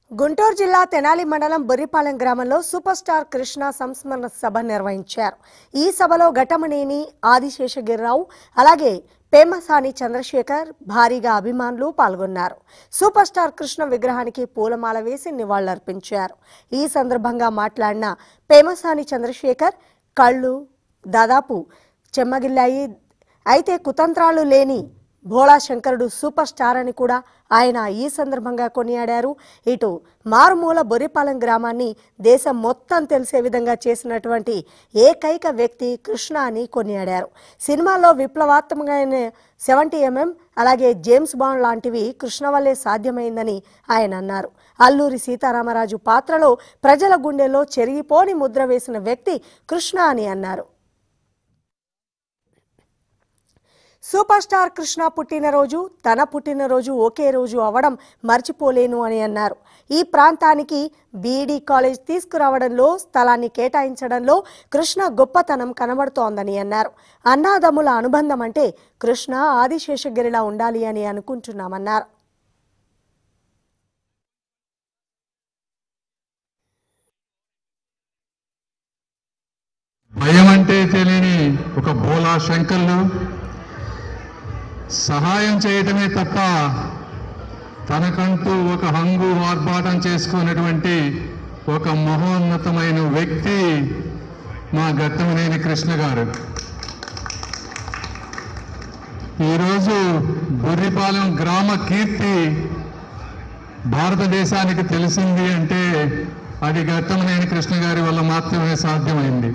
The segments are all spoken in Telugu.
గుంటూరు జిల్లా తెనాలి మండలం బొర్రిపాలెం గ్రామంలో సూపర్ స్టార్ కృష్ణ సంస్మరణ సభ నిర్వహించారు ఈ సభలో ఘటమనేని ఆదిశేషగిరిరావు అలాగే పేమసాని చంద్రశేఖర్ భారీగా అభిమానులు పాల్గొన్నారు సూపర్ స్టార్ కృష్ణ విగ్రహానికి పూలమాల వేసి నివాళులర్పించారు ఈ సందర్భంగా మాట్లాడిన పేమసాని చంద్రశేఖర్ కళ్ళు దాదాపు చెమ్మగిల్లాయి అయితే కుతంత్రాలు లేని భోళా శంకరుడు సూపర్ స్టార్ అని కూడా ఆయన ఈ సందర్భంగా కొనియాడారు ఇటు మారుమూల బొరిపాలెం గ్రామాన్ని దేశం మొత్తం తెలిసే విధంగా చేసినటువంటి ఏకైక వ్యక్తి కృష్ణ అని కొనియాడారు సినిమాలో విప్లవాత్మకమైన సెవెంటీ ఎంఎం అలాగే జేమ్స్ బాండ్ లాంటివి కృష్ణ వల్లే సాధ్యమైందని ఆయన అన్నారు అల్లూరి సీతారామరాజు పాత్రలో ప్రజల గుండెల్లో చెరిగిపోని ముద్ర వేసిన వ్యక్తి కృష్ణ అని అన్నారు సూపర్ స్టార్ కృష్ణ పుట్టినరోజు తన పుట్టినరోజు ఒకే రోజు అవడం మర్చిపోలేను అని అన్నారు ఈ ప్రాంతానికి బీఈడీ కాలేజ్ తీసుకురావడంలో స్థలాన్ని కేటాయించడంలో కృష్ణ గొప్పతనం కనబడుతోందని అన్నారు అన్నాదమ్ముల అనుబంధం అంటే కృష్ణ ఆదిశేషగిరిలా ఉండాలి అని అనుకుంటున్నామన్నారు భయం అంటే తెలియని ఒక బోలా శంకర్లు సహాయం చేయటమే తప్ప తనకంటూ ఒక హంగు ఆర్భాటం చేసుకున్నటువంటి ఒక మహోన్నతమైన వ్యక్తి మా గట్టమనేని కృష్ణ గారు ఈరోజు బుర్రిపాలెం గ్రామ కీర్తి భారతదేశానికి తెలిసింది అంటే అది గట్టమనేని కృష్ణ గారి వల్ల మాత్రమే సాధ్యమైంది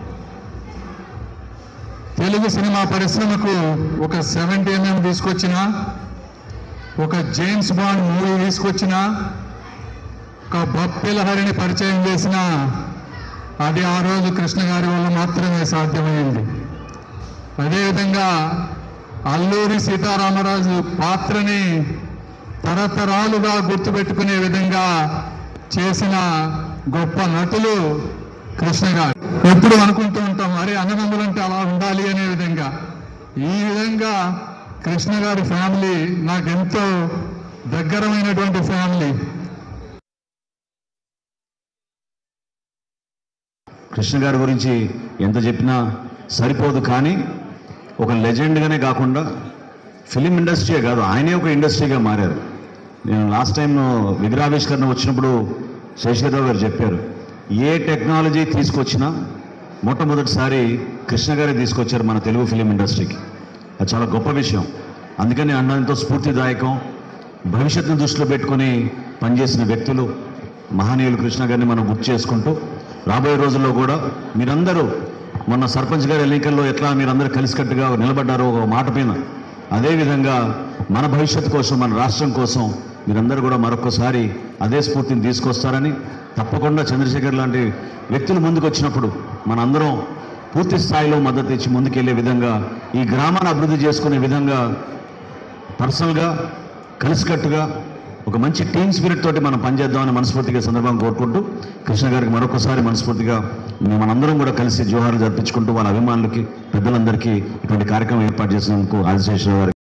తెలుగు సినిమా పరిశ్రమకు ఒక సెవెంటీ ఎంఎం తీసుకొచ్చిన ఒక జేమ్స్ బాండ్ మూవీ తీసుకొచ్చిన ఒక బప్పిల హరిని పరిచయం చేసిన అది ఆ రోజు కృష్ణ గారి వల్ల మాత్రమే సాధ్యమైంది అదేవిధంగా అల్లూరి సీతారామరాజు పాత్రని తరతరాలుగా గుర్తుపెట్టుకునే విధంగా చేసిన గొప్ప నటులు కృష్ణ గారు ఎప్పుడు అనుకుంటూ ఉంటాం అరే అన్నదమ్ములంటే అలా ఉండాలి అనే విధంగా ఈ విధంగా కృష్ణ గారి ఫ్యామిలీ నాకెంతో దగ్గరమైనటువంటి ఫ్యామిలీ కృష్ణ గారి గురించి ఎంత చెప్పినా సరిపోదు కానీ ఒక లెజెండ్గానే కాకుండా ఫిలిం ఇండస్ట్రీయే కాదు ఆయనే ఒక ఇండస్ట్రీగా మారారు నేను లాస్ట్ టైం విగ్రహావిష్కరణ వచ్చినప్పుడు శేషగిరిరావు గారు చెప్పారు ఏ టెక్నాలజీ తీసుకొచ్చినా మొట్టమొదటిసారి కృష్ణ గారే తీసుకొచ్చారు మన తెలుగు ఫిలిం ఇండస్ట్రీకి అది చాలా గొప్ప విషయం అందుకని అన్నంతో స్ఫూర్తిదాయకం భవిష్యత్తును దృష్టిలో పెట్టుకొని పనిచేసిన వ్యక్తులు మహనీయులు కృష్ణ గారిని మనం గుర్తు చేసుకుంటూ రాబోయే రోజుల్లో కూడా మీరందరూ మొన్న సర్పంచ్ గారి ఎన్నికల్లో ఎట్లా మీరందరూ కలిసికట్టుగా నిలబడ్డారో ఒక మాట పైన అదేవిధంగా మన భవిష్యత్తు కోసం మన రాష్ట్రం కోసం మీరందరూ కూడా మరొకసారి అదే స్ఫూర్తిని తీసుకొస్తారని తప్పకుండా చంద్రశేఖర్ లాంటి వ్యక్తులు ముందుకు వచ్చినప్పుడు మనందరం పూర్తి స్థాయిలో మద్దతు ఇచ్చి ముందుకెళ్లే విధంగా ఈ గ్రామాన్ని అభివృద్ధి చేసుకునే విధంగా పర్సనల్గా కలిసికట్టుగా ఒక మంచి టీమ్ స్పిరిట్ తోటి మనం పనిచేద్దామని మనస్ఫూర్తిగా ఈ సందర్భంగా కోరుకుంటూ కృష్ణ గారికి మరొకసారి మనస్ఫూర్తిగా మేము మనందరం కూడా కలిసి జోహార్లు జరిపించుకుంటూ వాళ్ళ అభిమానులకి పెద్దలందరికీ ఇటువంటి కార్యక్రమం ఏర్పాటు చేసినందుకు ఆదిశేషరావు గారికి